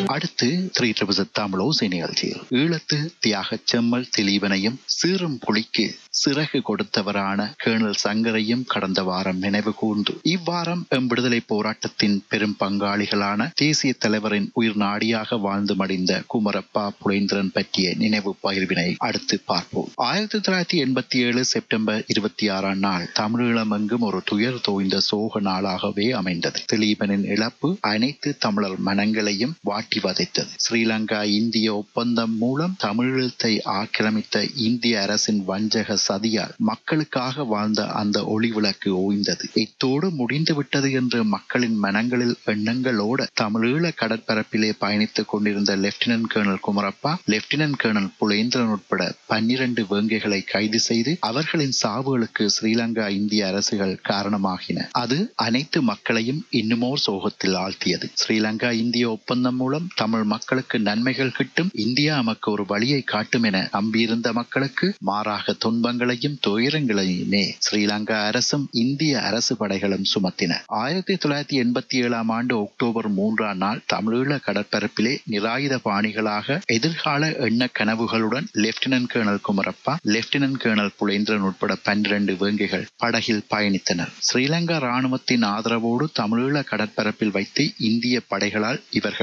அடுத்து three triple தமிழோசை நிகழ்ச்சியில் ஈழத்து தியாக செம்மல் திலீபனையும் சீரும் புலிக்கு சிறகு கொடுத்தவரான கேர்னல் சங்கரையும் கடந்த வாரம் நினைவு கூர்ந்து இவ்வாரம் எம் விடுதலை போராட்டத்தின் பெரும் பங்காளிகளான தேசிய தலைவரின் உயிர் நாடியாக வாழ்ந்து மடிந்த குமரப்பா புலேந்திரன் பற்றிய நினைவு பகிர்வினை அடுத்து பார்ப்போம் ஆயிரத்தி தொள்ளாயிரத்தி எண்பத்தி ஏழு செப்டம்பர் இருபத்தி ஆறாம் நாள் தமிழீழம் எங்கும் ஒரு துயர் தோய்ந்த சோக நாளாகவே அமைந்தது திலீபனின் இழப்பு அனைத்து தமிழர் மனங்களையும் வாட்டி வதைத்தது ஸ்ரீலங்கா இந்திய ஒப்பந்தம் மூலம் தமிழீழத்தை ஆக்கிரமித்த இந்திய அரசின் வஞ்சக சதியால் மக்களுக்காக வாழ்ந்த அந்த ஒளி விளக்கு ஓய்ந்தது இத்தோடு முடிந்துவிட்டது என்று மக்களின் மனங்களில் எண்ணங்களோடு தமிழீழ கடற்பரப்பிலே பயணித்துக் கொண்டிருந்த lieutenant colonel Kumarappa lieutenant colonel Pulendran உட்பட பன்னிரண்டு வேங்கைகளை கைது செய்து அவர்களின் சாவுகளுக்கு ஸ்ரீலங்கா இந்திய அரசுகள் காரணமாகின அது அனைத்து மக்களையும் இன்னுமோர் சோகத்தில் ஆழ்த்தியது ஸ்ரீலங்கா இந்திய ஒப்பந்தம் மூலம் தமிழ் மக்களுக்கு நன்மைகள் கிட்டும் இந்தியா நமக்கு ஒரு வழியை காட்டும் என நம்பியிருந்த மக்களுக்கு மாறாக துன்பங்களையும் துயரங்களையுமே ஸ்ரீலங்கா அரசும் இந்திய அரசு படைகளும் சுமத்தின ஆயிரத்தி தொள்ளாயிரத்தி எண்பத்தி ஏழாம் ஆண்டு அக்டோபர் மூன்றாம் நாள் தமிழீழ கடற்பரப்பிலே நிராயுத பாணிகளாக எதிர்கால எண்ண கனவுகளுடன் lieutenant colonel Kumarappa lieutenant colonel Pulendran உட்பட பன்னிரண்டு வேங்கைகள் படகில் பயணித்தனர் ஸ்ரீலங்கா ராணுவத்தின் ஆதரவோடு தமிழீழ கடற்பரப்பில் வைத்து இந்திய படைகளால் இவர்கள்